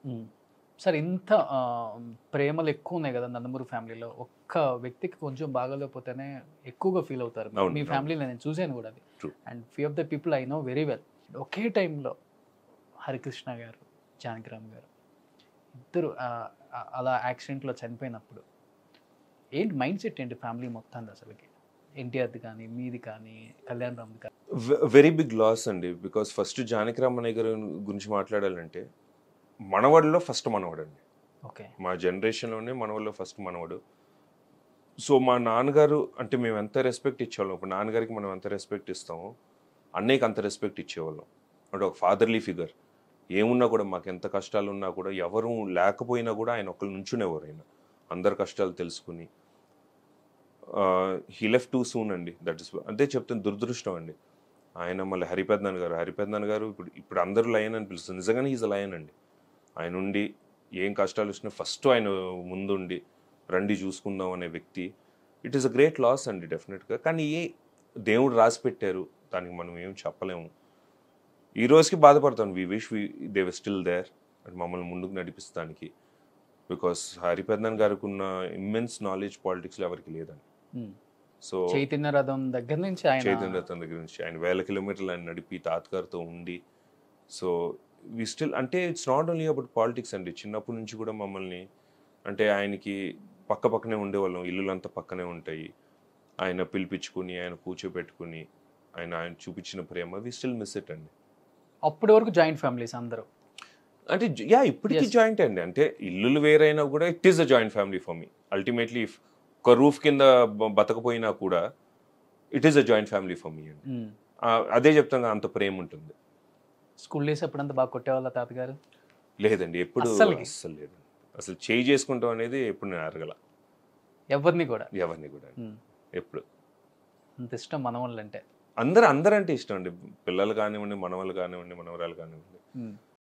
మ్మ్. Sir ఇంత ఆ, ప్రేమలు ఎక్కువ ఉన్నాయి కదా నందమూరి ఫ్యామిలీలో ఒక్క వ్యక్తికి కొంచెం బాగాలేకపోతేనే ఎక్కువగా ఫీల్ అవుతారు అవును, మీ అవును. ఫ్యామిలీలో నేను చూశాను కూడా అది True. And few of the people I know very well ఒకే టైంలో హరికృష్ణ గారు జానకిరామ్ గారు ఇద్దరు ఆ, ఆ, అలా యాక్సిడెంట్లో చనిపోయినప్పుడు ఏంటి మైండ్ సెట్ ఏంటి ఫ్యామిలీ మొత్తాన్ని అసలుకి ఎన్టీఆర్ది కానీ మీది కానీ కళ్యాణ్ రామ్ది కానీ వెరీ బిగ్ లాస్ అండి బికాస్ ఫస్ట్ జానకిరామయ్య గారి గురించి మాట్లాడాలంటే మనవాడిలో ఫస్ట్ మనవాడు అండి ఓకే మా జనరేషన్లోనే మనవాడిలో ఫస్ట్ మనవాడు సో మా నాన్నగారు అంటే మేము ఎంత రెస్పెక్ట్ ఇచ్చేవాళ్ళం ఇప్పుడు నాన్నగారికి మనం ఎంత రెస్పెక్ట్ ఇస్తామో అన్నయ్యకి అంత రెస్పెక్ట్ ఇచ్చేవాళ్ళం అంటే ఒక ఫాదర్లీ ఫిగర్ ఏమున్నా కూడా మాకు ఎంత కష్టాలు ఉన్నా కూడా ఎవరు లేకపోయినా కూడా ఆయన ఒకళ్ళు నుంచునేవారు ఆయన అందరి కష్టాలు తెలుసుకుని హీ లెఫ్ట్ టూ సూన్ అండి దట్ ఇస్ అదే చెప్తాను దురదృష్టం అండి ఆయన మళ్ళీ హరిపెద్దన్ గారు హరిపెద్దన్ గారు ఇప్పుడు ఇప్పుడు అందరూ లయన్ అని పిలుస్తుంది నిజంగానే ఈజ్ లయన్ అండి ఆయన ఉండి ఏం కష్టాలు వచ్చినా ఫస్ట్ ఆయన ముందుండి రండి చూసుకుందాం అనే వ్యక్తి it is a great loss అండి డెఫినెట్గా కానీ ఏ దేవుడు రాసి పెట్టారు దానికి మనం ఏం చెప్పలేము ఈ రోజుకి బాధపడతాం we wish we they still there and మమ్మల్ని ముందుకు నడిపిస్తానికి బికాస్ హరిపెద్దన్ గారికి ఉన్న ఇమ్మెన్స్ నాలెడ్జ్ పాలిటిక్స్లో ఎవరికి లేదండి మ్మ్. సో చైతన్య రథం దగ్గర నుంచి ఆయన చైతన్య రతన్ దగ్గర నుంచి ఆయన వేల కిలోమీటర్లు ఆయన నడిపి తాతగారితో ఉండి సో వి స్టిల్ అంటే it's not only about politics అండి చిన్నప్పటి నుంచి కూడా మమ్మల్ని అంటే ఆయనకి పక్క పక్కనే ఉండేవాళ్ళం ఇల్లులంతా పక్కనే ఉంటాయి ఆయన పిలిపించుకుని ఆయన కూర్చోబెట్టుకుని ఆయన ఆయన చూపించిన ప్రేమ వి స్టిల్ మిస్ ఇట్ అండి అప్పటి వరకు జాయింట్ ఫ్యామిలీస్ అందరూ అంటే జ- యా ఇప్పటికీ Yes. జాయింట్ అండి అంటే ఇల్లులు వేరైనా కూడా it is a joint family for me ultimately if ఒక రూఫ్ కింద బ- బతకపోయినా కూడా it is a joint family for me అండి మ్మ్. ఆ, అదే చెప్తాను అంత ప్రేమ ఉంటుంది స్కూల్ డేస్ అప్పుడంతా బాగా కొట్టేవాళ్ళ తాతగారు లేదండి ఎప్పుడు అస్సలకి? అస్సలు లేదు అసలు చేయి చేసుకుంటాం అనేది ఎప్పుడు నేను అరగల ఎవరిని కూడా ఎవరిని కూడా మ్మ్. ఎప్పుడు అంత ఇష్టం మనవాళ్ళు అంటే అందరు అందరంటే ఇష్టం అండి పిల్లలు కానివ్వండి మనవలు కానివ్వండి మనవరాలు కానివ్వండి మ్మ్.